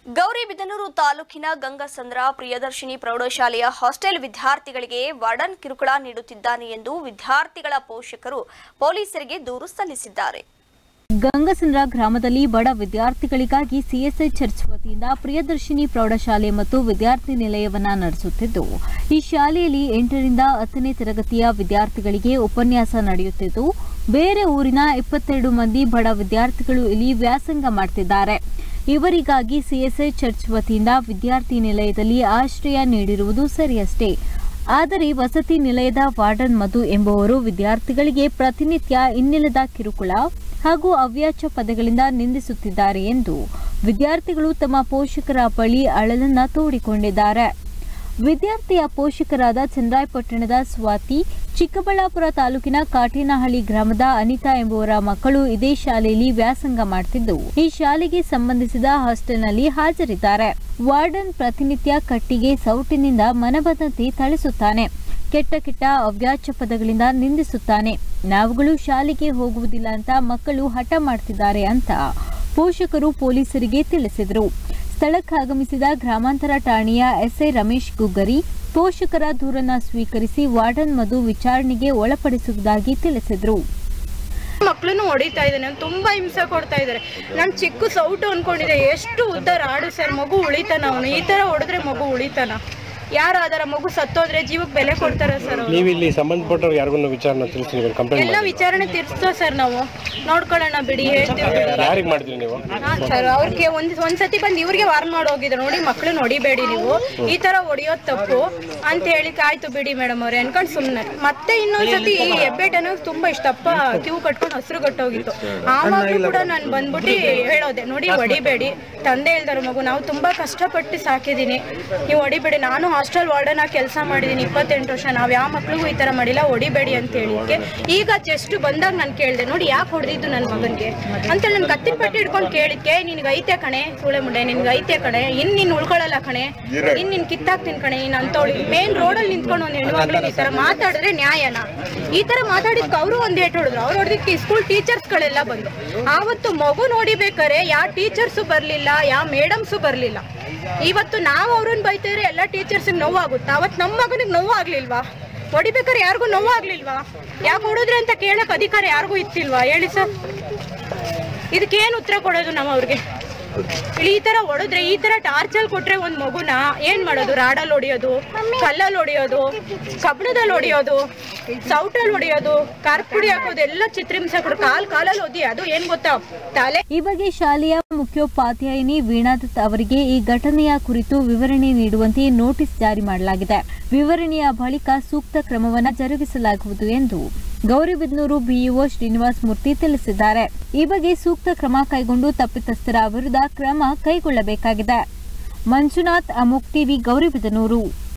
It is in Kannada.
ಗೌರಿಬಿದನೂರು ತಾಲೂಕಿನ ಗಂಗಸಂದ್ರ ಪ್ರಿಯದರ್ಶಿನಿ ಪ್ರೌಢಶಾಲೆಯ ಹಾಸ್ಟೆಲ್ ವಿದ್ಯಾರ್ಥಿಗಳಿಗೆ ವಾರ್ಡನ್ ಕಿರುಕುಳ ನೀಡುತ್ತಿದ್ದಾನೆ ಎಂದು ವಿದ್ಯಾರ್ಥಿಗಳ ಪೋಷಕರು ಪೊಲೀಸರಿಗೆ ದೂರು ಸಲ್ಲಿಸಿದ್ದಾರೆ ಗಂಗಸಂದ್ರ ಗ್ರಾಮದಲ್ಲಿ ಬಡ ವಿದ್ಯಾರ್ಥಿಗಳಿಗಾಗಿ ಸಿಎಸ್ಐ ಚರ್ಚ್ ವತಿಯಿಂದ ಪ್ರಿಯದರ್ಶಿನಿ ಪ್ರೌಢಶಾಲೆ ಮತ್ತು ವಿದ್ಯಾರ್ಥಿ ನಿಲಯವನ್ನ ನಡೆಸುತ್ತಿದ್ದು ಈ ಶಾಲೆಯಲ್ಲಿ ಎಂಟರಿಂದ ಹತ್ತನೇ ತರಗತಿಯ ವಿದ್ಯಾರ್ಥಿಗಳಿಗೆ ಉಪನ್ಯಾಸ ನಡೆಯುತ್ತಿದ್ದು ಬೇರೆ ಊರಿನ ಇಪ್ಪತ್ತೆರಡು ಮಂದಿ ಬಡ ವಿದ್ಯಾರ್ಥಿಗಳು ಇಲ್ಲಿ ವ್ಯಾಸಂಗ ಮಾಡ್ತಿದ್ದಾರೆ ಇವರಿಗಾಗಿ ಸಿಎಸ್ಐ ಚರ್ಚ್ ವತಿಯಿಂದ ವಿದ್ಯಾರ್ಥಿ ನಿಲಯದಲ್ಲಿ ಆಶ್ರಯ ನೀಡಿರುವುದು ಸರಿಯಷ್ಟೇ ಆದರೆ ವಸತಿ ನಿಲಯದ ವಾರ್ಡನ್ ಮಧು ಎಂಬುವರು ವಿದ್ಯಾರ್ಥಿಗಳಿಗೆ ಪ್ರತಿನಿತ್ಯ ಇನ್ನಿಲ್ಲದ ಕಿರುಕುಳ ಹಾಗೂ ಅವ್ಯಾಚ ಪದಗಳಿಂದ ನಿಂದಿಸುತ್ತಿದ್ದಾರೆ ಎಂದು ವಿದ್ಯಾರ್ಥಿಗಳು ತಮ್ಮ ಪೋಷಕರ ಬಳಿ ಅಳಲನ್ನ ತೋಡಿಕೊಂಡಿದ್ದಾರೆ ವಿದ್ಯಾರ್ಥಿಯ ಪೋಷಕರಾದ ಚಂದ್ರಾಯಪಟ್ಟಣದ ಸ್ವಾತಿ ಚಿಕ್ಕಬಳ್ಳಾಪುರ ತಾಲೂಕಿನ ಕಾಟೇನಹಳ್ಳಿ ಗ್ರಾಮದ ಅನಿತಾ ಎಂಬುವರ ಮಕ್ಕಳು ಇದೇ ಶಾಲೆಯಲ್ಲಿ ವ್ಯಾಸಂಗ ಮಾಡ್ತಿದ್ದು ಈ ಶಾಲೆಗೆ ಸಂಬಂಧಿಸಿದ ಹಾಸ್ಟೆಲ್ನಲ್ಲಿ ಹಾಜರಿದ್ದಾರೆ ವಾರ್ಡನ್ ಪ್ರತಿನಿತ್ಯ ಕಟ್ಟಿಗೆ ಸೌಟಿನಿಂದ ಮನಬಂದಂತೆ ಥಳಿಸುತ್ತಾನೆ ಕೆಟ್ಟ ಕೆಟ್ಟ ಅವ್ಯಾಚ ಪದಗಳಿಂದ ನಿಂದಿಸುತ್ತಾನೆ ನಾವುಗಳು ಶಾಲೆಗೆ ಹೋಗುವುದಿಲ್ಲ ಅಂತ ಮಕ್ಕಳು ಹಠ ಮಾಡ್ತಿದ್ದಾರೆ ಅಂತ ಪೋಷಕರು ಪೊಲೀಸರಿಗೆ ತಿಳಿಸಿದರು ಸ್ಥಳಕ್ಕಾಗಮಿಸಿದ ಗ್ರಾಮಾಂತರ ಠಾಣೆಯ ಎಸ್ಐ ರಮೇಶ್ ಗುಗ್ಗರಿ ಪೋಷಕರ ದೂರನ್ನ ಸ್ವೀಕರಿಸಿ ವಾರ್ಡನ್ ಮಧು ವಿಚಾರಣೆಗೆ ಒಳಪಡಿಸುವುದಾಗಿ ತಿಳಿಸಿದರು ಮಕ್ಕಳನ್ನು ಹೊಡಿತಾ ಇದ್ದಾನೆ ತುಂಬಾ ಹಿಂಸೆ ಕೊಡ್ತಾ ಇದ್ದಾರೆ ನಾನು ಚಿಕ್ಕ ಸೌಟು ಅನ್ಕೊಂಡಿದ್ದೆ ಎಷ್ಟು ಉದ್ದ ರಾಡು ಸರ್ ಮಗು ಉಳಿತಾನ ಅವನು ಈ ತರ ಹೊಡೆದ್ರೆ ಮಗು ಉಳಿತಾನ ಯಾರು ಅದರ ಮಗು ಸತ್ತೋದ್ರೆ ಜೀವಕ್ಕೆ ಬೆಲೆ ಕೊಡ್ತಾರ ಸರ್ ಅವ್ರು? ನೀವು ಇಲ್ಲಿ ಸಂಬಂಧಪಟ್ಟವ್ರು ಯಾರಿಗೂ ವಿಚಾರನ ತಿಳಿಸಿ ನೀವು ಕಂಪ್ಲೇಂಟ್ ಎಲ್ಲ ವಿಚಾರಣೆ ತಿರ್ಸ್ತೋ ಸರ್ ನಾವು ನೋಡ್ಕೊಳ್ಳೋಣ ಬಿಡಿ ಹೇಳ್ತೀವಿ ಬಿಡಿ ಯಾರಿಗೆ ಮಾಡಿದ್ರಿ ನೀವು ಹಾ ಸರ್ ಅವ್ರಿಗೆ ಒಂದ್ ಒಂದ್ಸತಿ ಬಂದು ಇವ್ರಿಗೆ ವಾರ್ನ್ ಮಾಡಿ ಹೋಗಿದ್ರು ನೋಡಿ ಮಕ್ಳು ನೋಡಿಬೇಡಿ ನೀವು ಈ ತರ ಹೊಡಿಯೋದ್ ತಪ್ಪು ಅಂತ ಹೇಳಿ ಆಯ್ತು ಬಿಡಿ ಮೇಡಮ್ ಅವ್ರೆ ಅನ್ಕೊಂಡ್ ಸುಮ್ನೆ ಮತ್ತೆ ಇನ್ನೊಂದ್ಸತಿ ಈ ಹೆಬ್ಬೆಟನು ತುಂಬಾ ಇಷ್ಟಪ್ಪ ಕಿವು ಕಟ್ಕೊಂಡು ಹಸಿರು ಗಟ್ಟೋಗಿತ್ತು ಆವಾಗ್ಲೂ ಕೂಡ ನಾನು ಬಂದ್ಬಿಟ್ಟು ಹೇಳೋದೆ ನೋಡಿ ಹೊಡಿಬೇಡಿ ತಂದೆ ಹೇಳ್ದಾರೆ ಮಗು ನಾವು ತುಂಬಾ ಕಷ್ಟಪಟ್ಟು ಸಾಕಿದೀನಿ ನೀವು ಹೊಡಿಬೇಡಿ ನಾನು ಹಾಸ್ಟೆಲ್ ವಾರ್ಡನ್ ಆಗಿ ಕೆಲಸ ಮಾಡಿದೀನಿ ಇಪ್ಪತ್ತೆಂಟು ವರ್ಷ ನಾವ್ ಯಾವ ಮಕ್ಳಿಗೂ ಈ ತರ ಮಾಡಿಲ್ಲ ಹೊಡಿಬೇಡಿ ಅಂತ ಹೇಳಿಕ್ಕೆ ಈಗ ಜಸ್ಟ್ ಬಂದಾಗ ನಾನು ಕೇಳಿದೆ ನೋಡಿ ಯಾಕೆ ಹೊಡೆದಿದ್ದು ನನ್ನ ಮಗನ್ಗೆ ಅಂತ ನಾನು ಕತ್ತಿನ ಪಟ್ಟಿ ಹಿಡ್ಕೊಂಡು ಕೇಳಿದ್ಕೆ ನಿನ್ಗೆ ಐತೆ ಕಣೆ ಸೂಳೆ ಮುಂಡೆ ನಿನ್ಗೆ ಐತೆ ಕಣೆ ಇನ್ ನೀನ್ ಉಳ್ಕೊಳ್ಳಲ್ಲ ಕಣೆ ಇನ್ ನೀನ್ ಕಿತ್ತಾಕ್ತೀನಿ ಕಣೆ ನೀನ್ ಅಂತವಳಿ ಮೇನ್ ರೋಡಲ್ಲಿ ನಿಂತ್ಕೊಂಡು ಒಂದು ಹೆಣ್ಮಕ್ಳಿಗೆ ಈ ತರ ಮಾತಾಡಿದ್ರೆ ನ್ಯಾಯನ ಈ ತರ ಮಾತಾಡಿದ್ಕೆ ಅವರು ಒಂದ್ ಏಟ್ ಹೊಡೆದ್ರು ಅವ್ರು ಹೊಡೆದಕ್ಕೆ ಸ್ಕೂಲ್ ಟೀಚರ್ಸ್ಗಳೆಲ್ಲ ಬಂದು ಆವತ್ತು ಮಗು ನೋಡಿಬೇಕಾರೆ ಯಾವ ಟೀಚರ್ಸು ಬರ್ಲಿಲ್ಲ ಯಾವ ಮೇಡಮ್ಸು ಬರ್ಲಿಲ್ಲ ಇವತ್ತು ನಾವು ಅವ್ರನ್ನ ಬೈತಾರೆ ಎಲ್ಲ ಟೀಚರ್ಸಿಗೆ ನೋವಾಗುತ್ತಾ ಅವತ್ತು ನಮ್ಮ ಮಗನಿಗೆ ನೋವು ಆಗ್ಲಿಲ್ವಾ ಹೊಡಿಬೇಕಾದ್ರೆ ಯಾರಿಗೂ ನೋವು ಆಗ್ಲಿಲ್ವಾ ಯಾಕೆ ಹೊಡಿದ್ರಿ ಅಂತ ಕೇಳಕ್ ಅಧಿಕಾರ ಯಾರಿಗೂ ಇತ್ತಿಲ್ವಾ ಹೇಳಿ ಸರ್ ಇದಕ್ಕೇನು ಉತ್ತರ ಕೊಡೋದು ನಾವು ಅವ್ರಿಗೆ ಇಲ್ಲಿ ಈ ತರ ಹೊಡೆದ್ರೆ ಈ ತರ ಟಾರ್ಚಲ್ ಕೊಟ್ರೆ ಒಂದ್ ಮಗುನ ಏನ್ ಮಾಡೋದು ರಾಡಲ್ಲಿ ಹೊಡಿಯೋದು ಕಲ್ಲಲ್ಲಿ ಹೊಡಿಯೋದು ಕಬ್ಬಣದಲ್ಲಿ ಹೊಡಿಯೋದು ಸೌಟಲ್ಲಿ ಹೊಡಿಯೋದು ಕಾರ್ಪುಡಿ ಹಾಕೋದು ಎಲ್ಲ ಚಿತ್ರಿಂಸಕರು ಕಾಲ್ ಕಾಲಲ್ಲಿ ಓದಿ ಅದು ಏನ್ ಗೊತ್ತಾ ತಲೆ ಈ ಬಗ್ಗೆ ಶಾಲೆಯ ಮುಖ್ಯೋಪಾಧ್ಯಾಯಿನಿ ವೀಣಾದತ್ ಅವರಿಗೆ ಈ ಘಟನೆಯ ಕುರಿತು ವಿವರಣೆ ನೀಡುವಂತೆ ನೋಟಿಸ್ ಜಾರಿ ಮಾಡಲಾಗಿದೆ ವಿವರಣೆಯ ಬಳಿಕ ಸೂಕ್ತ ಕ್ರಮವನ್ನು ಜರುಗಿಸಲಾಗುವುದು ಎಂದು ಗೌರಿಬಿದನೂರು ಬಿಇಒ ಶ್ರೀನಿವಾಸ್ ಮೂರ್ತಿ ತಿಳಿಸಿದ್ದಾರೆ ಈ ಬಗ್ಗೆ ಸೂಕ್ತ ಕ್ರಮ ಕೈಗೊಂಡು ತಪ್ಪಿತಸ್ಥರ ವಿರುದ್ಧ ಕ್ರಮ ಕೈಗೊಳ್ಳಬೇಕಾಗಿದೆ ಮಂಜುನಾಥ್ ಅಮೋಕ್ ಟಿವಿ ಗೌರಿಬಿದನೂರು